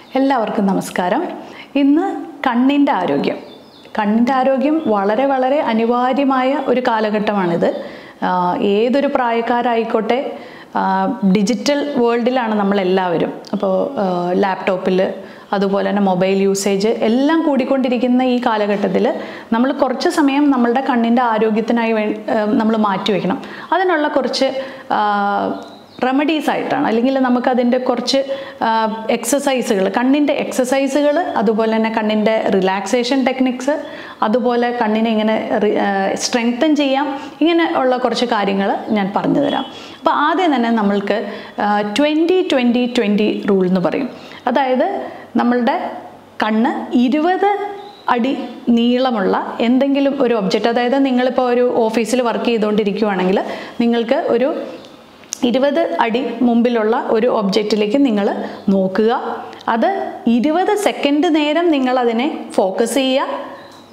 എല്ലാവർക്കും നമസ്കാരം ഇന്ന് കണ്ണിൻ്റെ ആരോഗ്യം കണ്ണിൻ്റെ ആരോഗ്യം വളരെ വളരെ അനിവാര്യമായ ഒരു കാലഘട്ടമാണിത് ആഹ് ഏതൊരു പ്രായക്കാരായിക്കോട്ടെ ഡിജിറ്റൽ വേൾഡിലാണ് നമ്മളെല്ലാവരും അപ്പോൾ ലാപ്ടോപ്പിൽ അതുപോലെ തന്നെ മൊബൈൽ യൂസേജ് എല്ലാം കൂടിക്കൊണ്ടിരിക്കുന്ന ഈ കാലഘട്ടത്തിൽ നമ്മൾ കുറച്ച് സമയം നമ്മളുടെ കണ്ണിൻ്റെ ആരോഗ്യത്തിനായി വേ നമ്മൾ മാറ്റിവെക്കണം അതിനുള്ള കുറച്ച് റെമഡീസ് ആയിട്ടാണ് അല്ലെങ്കിൽ നമുക്കതിൻ്റെ കുറച്ച് എക്സസൈസുകൾ കണ്ണിൻ്റെ എക്സസൈസുകൾ അതുപോലെ തന്നെ കണ്ണിൻ്റെ റിലാക്സേഷൻ ടെക്നിക്സ് അതുപോലെ കണ്ണിനെ ഇങ്ങനെ സ്ട്രെങ്തൻ ചെയ്യാം ഇങ്ങനെ ഉള്ള കുറച്ച് കാര്യങ്ങൾ ഞാൻ പറഞ്ഞു തരാം അപ്പോൾ ആദ്യം തന്നെ നമ്മൾക്ക് ട്വൻറ്റി ട്വൻറ്റി ട്വൻറ്റി റൂൾ എന്ന് പറയും അതായത് നമ്മളുടെ കണ്ണ് ഇരുപത് അടി നീളമുള്ള എന്തെങ്കിലും ഒരു ഒബ്ജക്റ്റ് അതായത് നിങ്ങളിപ്പോൾ ഒരു ഓഫീസിൽ വർക്ക് ചെയ്തുകൊണ്ടിരിക്കുകയാണെങ്കിൽ നിങ്ങൾക്ക് ഒരു ഇരുപത് അടി മുമ്പിലുള്ള ഒരു ഒബ്ജക്റ്റിലേക്ക് നിങ്ങൾ നോക്കുക അത് ഇരുപത് സെക്കൻഡ് നേരം നിങ്ങൾ അതിനെ ഫോക്കസ് ചെയ്യുക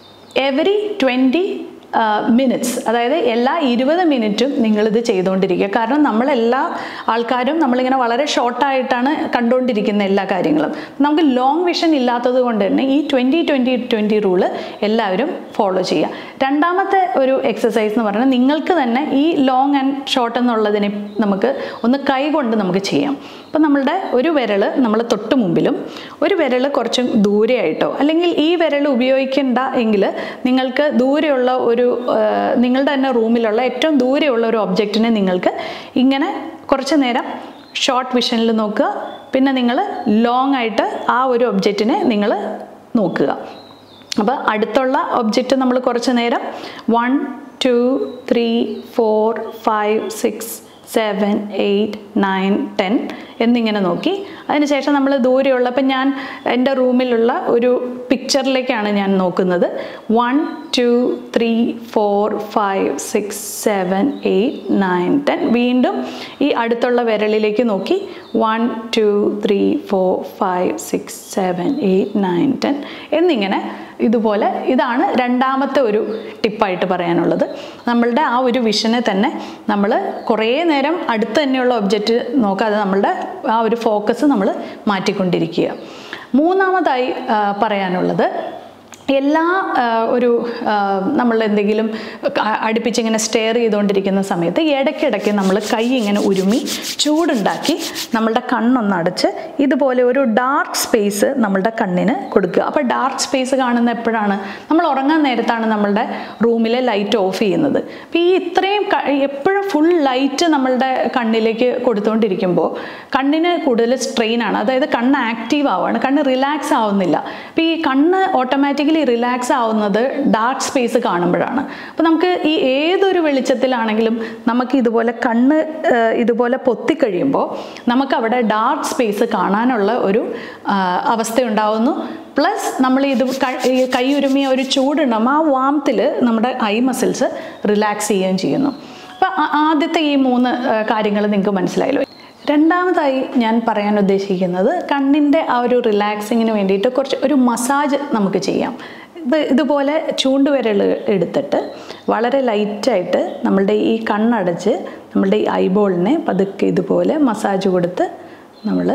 എവറി ട്വൻറ്റി മിനിറ്റ്സ് അതായത് എല്ലാ ഇരുപത് മിനിറ്റും നിങ്ങളിത് ചെയ്തുകൊണ്ടിരിക്കുക കാരണം നമ്മളെല്ലാ ആൾക്കാരും നമ്മളിങ്ങനെ വളരെ ഷോർട്ടായിട്ടാണ് കണ്ടുകൊണ്ടിരിക്കുന്ന എല്ലാ കാര്യങ്ങളും നമുക്ക് ലോങ് വിഷൻ ഇല്ലാത്തത് കൊണ്ട് തന്നെ ഈ ട്വൻറ്റി ട്വൻറ്റി ട്വൻറ്റി റൂള് എല്ലാവരും ഫോളോ ചെയ്യുക രണ്ടാമത്തെ ഒരു എക്സസൈസ് എന്ന് പറയുന്നത് നിങ്ങൾക്ക് തന്നെ ഈ ലോങ് ആൻഡ് ഷോർട്ട് എന്നുള്ളതിനെ നമുക്ക് ഒന്ന് കൈ കൊണ്ട് നമുക്ക് ചെയ്യാം അപ്പം നമ്മളുടെ ഒരു വിരൽ നമ്മൾ തൊട്ട് മുമ്പിലും ഒരു വിരൽ കുറച്ചും ദൂരെയായിട്ടോ അല്ലെങ്കിൽ ഈ വിരൽ ഉപയോഗിക്കേണ്ട എങ്കിൽ നിങ്ങൾക്ക് ദൂരെയുള്ള ഒരു നിങ്ങളുടെ തന്നെ റൂമിലുള്ള ഏറ്റവും ദൂരെയുള്ള ഒരു ഒബ്ജക്റ്റിനെ നിങ്ങൾക്ക് ഇങ്ങനെ കുറച്ച് നേരം ഷോർട്ട് വിഷനിൽ നോക്കുക പിന്നെ നിങ്ങൾ ലോങ് ആയിട്ട് ആ ഒരു ഒബ്ജക്റ്റിനെ നിങ്ങൾ നോക്കുക അപ്പോൾ അടുത്തുള്ള ഒബ്ജക്റ്റ് നമ്മൾ കുറച്ച് നേരം one two three four five six seven eight nine ten എന്നിങ്ങനെ നോക്കി അതിനുശേഷം നമ്മൾ ദൂരെയുള്ള ഇപ്പം ഞാൻ എൻ്റെ റൂമിലുള്ള ഒരു പിക്ചറിലേക്കാണ് ഞാൻ നോക്കുന്നത് one two three four five six seven eight nine ten വീണ്ടും ഈ അടുത്തുള്ള വിരലിലേക്ക് നോക്കി one two three four five six seven eight nine ten എന്നിങ്ങനെ ഇതുപോലെ ഇതാണ് രണ്ടാമത്തെ ഒരു ടിപ്പായിട്ട് പറയാനുള്ളത് നമ്മളുടെ ആ ഒരു വിഷനെ തന്നെ നമ്മൾ കുറേ നേരം അടുത്ത് തന്നെയുള്ള ഒബ്ജക്റ്റ് നോക്കാതെ നമ്മളുടെ ആ ഒരു ഫോക്കസ് നമ്മൾ മാറ്റിക്കൊണ്ടിരിക്കുക മൂന്നാമതായി പറയാനുള്ളത് എല്ലാ ഒരു നമ്മൾ എന്തെങ്കിലും അടുപ്പിച്ചിങ്ങനെ സ്റ്റെയർ ചെയ്തുകൊണ്ടിരിക്കുന്ന സമയത്ത് ഇടയ്ക്കിടയ്ക്ക് നമ്മൾ കൈ ഇങ്ങനെ ഉരുമി ചൂടുണ്ടാക്കി നമ്മളുടെ കണ്ണൊന്ന് അടച്ച് ഇതുപോലെ ഒരു ഡാർക്ക് സ്പേസ് നമ്മളുടെ കണ്ണിന് കൊടുക്കുക അപ്പോൾ ഡാർക്ക് സ്പേസ് കാണുന്ന എപ്പോഴാണ് നമ്മൾ ഉറങ്ങാൻ നേരത്താണ് നമ്മളുടെ റൂമിലെ ലൈറ്റ് ഓഫ് ചെയ്യുന്നത് അപ്പോൾ ഈ ഇത്രയും എപ്പോഴും ഫുൾ ലൈറ്റ് നമ്മളുടെ കണ്ണിലേക്ക് കൊടുത്തുകൊണ്ടിരിക്കുമ്പോൾ കണ്ണിന് കൂടുതൽ സ്ട്രെയിൻ ആണ് അതായത് കണ്ണ് ആക്റ്റീവ് ആവുകയാണ് കണ്ണ് റിലാക്സ് ആവുന്നില്ല അപ്പോൾ ഈ കണ്ണ് ഓട്ടോമാറ്റിക്കലി റിലാക്സ് ആവുന്നത് ഡാർക്ക് സ്പേസ് കാണുമ്പോഴാണ് അപ്പോൾ നമുക്ക് ഈ ഏതൊരു വെളിച്ചത്തിലാണെങ്കിലും നമുക്ക് ഇതുപോലെ കണ്ണ് ഇതുപോലെ പൊത്തിക്കഴിയുമ്പോൾ നമുക്ക് അവിടെ ഡാർക്ക് സ്പേസ് കാണാനുള്ള ഒരു അവസ്ഥ ഉണ്ടാവുന്നു പ്ലസ് നമ്മൾ ഇത് കൈ ഉരുമിയ ഒരു ചൂടുണ്ടാകുമ്പോൾ ആ വാമത്തിൽ നമ്മുടെ ഐ മസിൽസ് റിലാക്സ് ചെയ്യുകയും ചെയ്യുന്നു അപ്പോൾ ആദ്യത്തെ ഈ മൂന്ന് കാര്യങ്ങൾ നിങ്ങൾക്ക് മനസ്സിലായല്ലോ രണ്ടാമതായി ഞാൻ പറയാൻ ഉദ്ദേശിക്കുന്നത് കണ്ണിൻ്റെ ആ ഒരു റിലാക്സിങ്ങിന് വേണ്ടിയിട്ട് കുറച്ച് ഒരു മസാജ് നമുക്ക് ചെയ്യാം ഇത് ഇതുപോലെ ചൂണ്ടുവിരൽ എടുത്തിട്ട് വളരെ ലൈറ്റായിട്ട് നമ്മളുടെ ഈ കണ്ണടച്ച് നമ്മളുടെ ഈ ഐബോളിനെ പതുക്കെ ഇതുപോലെ മസാജ് കൊടുത്ത് നമ്മൾ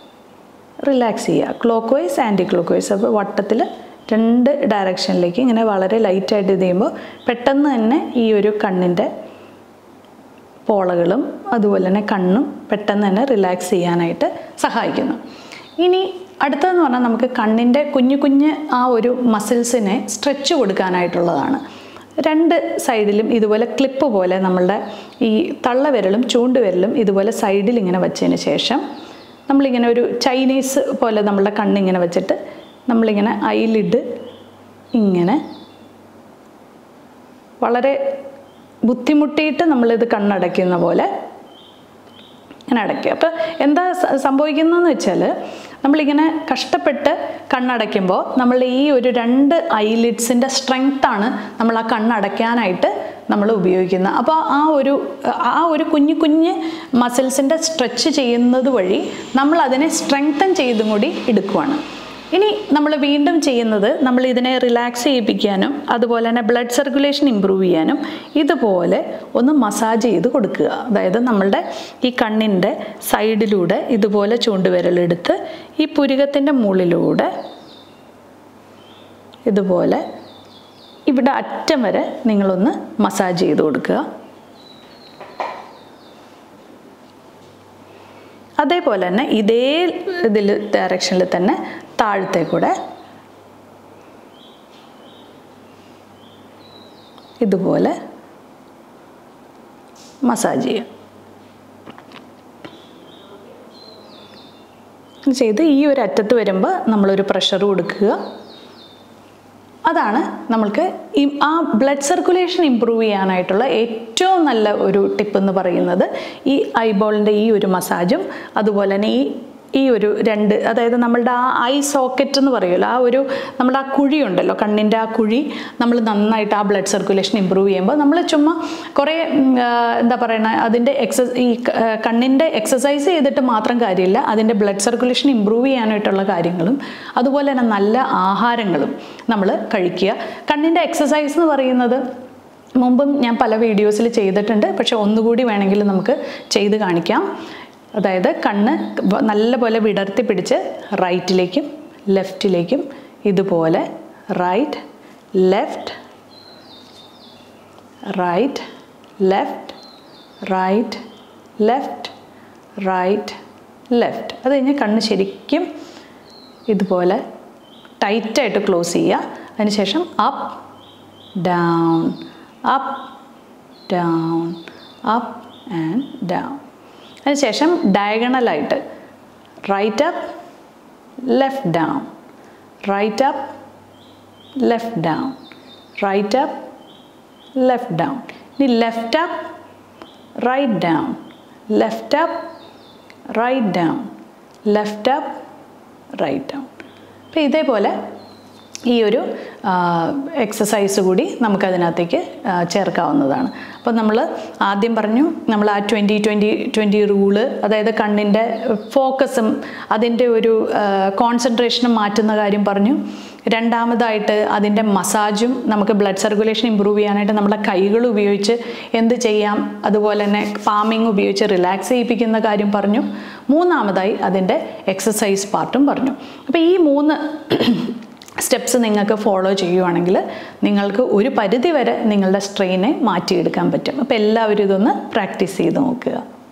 റിലാക്സ് ചെയ്യുക clockwise anticlockwise അപ്പോൾ വട്ടത്തിൽ രണ്ട് ഡയറക്ഷനിലേക്ക് ഇങ്ങനെ വളരെ ലൈറ്റായിട്ട് ഇത് ചെയ്യുമ്പോൾ പെട്ടെന്ന് തന്നെ ഈ ഒരു കണ്ണിൻ്റെ പോളകളും അതുപോലെ തന്നെ കണ്ണും പെട്ടെന്ന് തന്നെ റിലാക്സ് ചെയ്യാനായിട്ട് സഹായിക്കുന്നു ഇനി അടുത്തതെന്ന് പറഞ്ഞാൽ നമുക്ക് കണ്ണിൻ്റെ കുഞ്ഞു കുഞ്ഞ് ആ ഒരു മസിൽസിനെ സ്ട്രെച്ച് കൊടുക്കാനായിട്ടുള്ളതാണ് രണ്ട് സൈഡിലും ഇതുപോലെ ക്ലിപ്പ് പോലെ നമ്മളുടെ ഈ തള്ളവിരലും ചൂണ്ടുവിരലും ഇതുപോലെ സൈഡിൽ ഇങ്ങനെ വെച്ചതിന് ശേഷം നമ്മളിങ്ങനെ ഒരു ചൈനീസ് പോലെ നമ്മളുടെ കണ്ണിങ്ങനെ വെച്ചിട്ട് നമ്മളിങ്ങനെ ഐലിഡ് ഇങ്ങനെ വളരെ ബുദ്ധിമുട്ടിയിട്ട് നമ്മളിത് കണ്ണടയ്ക്കുന്ന പോലെ ഇങ്ങനെ അടയ്ക്കുക അപ്പോൾ എന്താ സംഭവിക്കുന്നതെന്ന് വെച്ചാൽ നമ്മളിങ്ങനെ കഷ്ടപ്പെട്ട് കണ്ണടയ്ക്കുമ്പോൾ നമ്മൾ ഈ ഒരു രണ്ട് ഐലിഡ്സിൻ്റെ സ്ട്രെങ്ത്താണ് നമ്മൾ ആ കണ്ണടയ്ക്കാനായിട്ട് നമ്മൾ ഉപയോഗിക്കുന്നത് അപ്പോൾ ആ ഒരു ആ ഒരു കുഞ്ഞു കുഞ്ഞ് മസിൽസിൻ്റെ സ്ട്രെച്ച് ചെയ്യുന്നത് വഴി നമ്മൾ അതിനെ സ്ട്രെങ്തൻ ചെയ്തും കൂടി എടുക്കുവാണ് ഇനി നമ്മൾ വീണ്ടും ചെയ്യുന്നത് നമ്മൾ ഇതിനെ റിലാക്സ് ചെയ്യിപ്പിക്കാനും അതുപോലെ തന്നെ ബ്ലഡ് സർക്കുലേഷൻ ഇമ്പ്രൂവ് ചെയ്യാനും ഇതുപോലെ ഒന്ന് മസാജ് ചെയ്ത് കൊടുക്കുക അതായത് നമ്മളുടെ ഈ കണ്ണിൻ്റെ സൈഡിലൂടെ ഇതുപോലെ ചൂണ്ടുവിരലെടുത്ത് ഈ പുരുകത്തിൻ്റെ മുകളിലൂടെ ഇതുപോലെ ഇവിടെ അറ്റം വരെ നിങ്ങളൊന്ന് മസാജ് ചെയ്ത് കൊടുക്കുക അതേപോലെ തന്നെ ഇതേ ഇതിൽ ഡയറക്ഷനിൽ തന്നെ താഴത്തെ കൂടെ ഇതുപോലെ മസാജ് ചെയ്യുക ചെയ്ത് ഈ ഒരു അറ്റത്ത് വരുമ്പോൾ നമ്മളൊരു പ്രഷർ കൊടുക്കുക അതാണ് നമ്മൾക്ക് ഈ ആ ബ്ലഡ് സർക്കുലേഷൻ ഇമ്പ്രൂവ് ചെയ്യാനായിട്ടുള്ള ഏറ്റവും നല്ല ഒരു ടിപ്പ് എന്ന് പറയുന്നത് ഈ ഐബോളിൻ്റെ ഈ ഒരു മസാജും അതുപോലെ തന്നെ ഈ ഈ ഒരു രണ്ട് അതായത് നമ്മളുടെ ആ ഐ സോക്കറ്റ് എന്ന് പറയുമല്ലോ ആ ഒരു നമ്മുടെ ആ കുഴി ഉണ്ടല്ലോ കണ്ണിൻ്റെ ആ കുഴി നമ്മൾ നന്നായിട്ട് ആ ബ്ലഡ് സർക്കുലേഷൻ ഇമ്പ്രൂവ് ചെയ്യുമ്പോൾ നമ്മൾ ചുമ്മാ കുറേ ഉം, ആ, എന്താ പറയുക അതിൻ്റെ എക്സസ് ഈ ക- ആ, കണ്ണിൻ്റെ എക്സസൈസ് ചെയ്തിട്ട് മാത്രം കാര്യമില്ല അതിൻ്റെ ബ്ലഡ് സർക്കുലേഷൻ ഇമ്പ്രൂവ് ചെയ്യാനായിട്ടുള്ള കാര്യങ്ങളും അതുപോലെ തന്നെ നല്ല ആഹാരങ്ങളും നമ്മൾ കഴിക്കുക കണ്ണിൻ്റെ എക്സസൈസ് എന്ന് പറയുന്നത് മുമ്പും ഞാൻ പല വീഡിയോസിൽ ചെയ്തിട്ടുണ്ട് പക്ഷെ ഒന്നുകൂടി വേണമെങ്കിൽ നമുക്ക് ചെയ്ത് കാണിക്കാം അതായത് കണ്ണ് വ- നല്ലപോലെ വിടർത്തി പിടിച്ച് റൈറ്റിലേക്കും ലെഫ്റ്റിലേക്കും ഇതുപോലെ right left right left right left right left അത് കഴിഞ്ഞ് കണ്ണ് ശരിക്കും ഇതുപോലെ ടൈറ്റായിട്ട് ക്ലോസ് ചെയ്യുക അതിനുശേഷം up down up down up and down അതിനുശേഷം ഡയഗണലായിട്ട് right up left down right up left down right up left down ഇനി left up right down left up right down left up right down അപ്പോൾ ഇതേപോലെ ഈ ഒരു exercise കൂടി നമുക്കതിനകത്തേക്ക് ആ, ചേർക്കാവുന്നതാണ് അപ്പോൾ നമ്മൾ ആദ്യം പറഞ്ഞു നമ്മൾ ആ ട്വൻറ്റി ട്വൻറ്റി ട്വൻറ്റി റൂള് അതായത് കണ്ണിൻ്റെ ഫോക്കസും അതിൻ്റെ ഒരു കോൺസെൻട്രേഷനും മാറ്റുന്ന കാര്യം പറഞ്ഞു രണ്ടാമതായിട്ട് അതിൻ്റെ മസാജും നമുക്ക് ബ്ലഡ് സർക്കുലേഷൻ ഇമ്പ്രൂവ് ചെയ്യാനായിട്ട് നമ്മുടെ കൈകൾ ഉപയോഗിച്ച് എന്ത് ചെയ്യാം അതുപോലെ തന്നെ പാമിങ് ഉപയോഗിച്ച് റിലാക്സ് ചെയ്യിപ്പിക്കുന്ന കാര്യം പറഞ്ഞു മൂന്നാമതായി അതിൻ്റെ എക്സസൈസ് പാർട്ടും പറഞ്ഞു അപ്പോൾ ഈ മൂന്ന് സ്റ്റെപ്സ് നിങ്ങൾക്ക് ഫോളോ ചെയ്യുവാണെങ്കിൽ നിങ്ങൾക്ക് ഒരു പരിധി വരെ നിങ്ങളുടെ സ്ട്രെയിനെ മാറ്റിയെടുക്കാൻ പറ്റും അപ്പോൾ എല്ലാവരും ഇതൊന്ന് പ്രാക്ടീസ് ചെയ്ത് നോക്കുക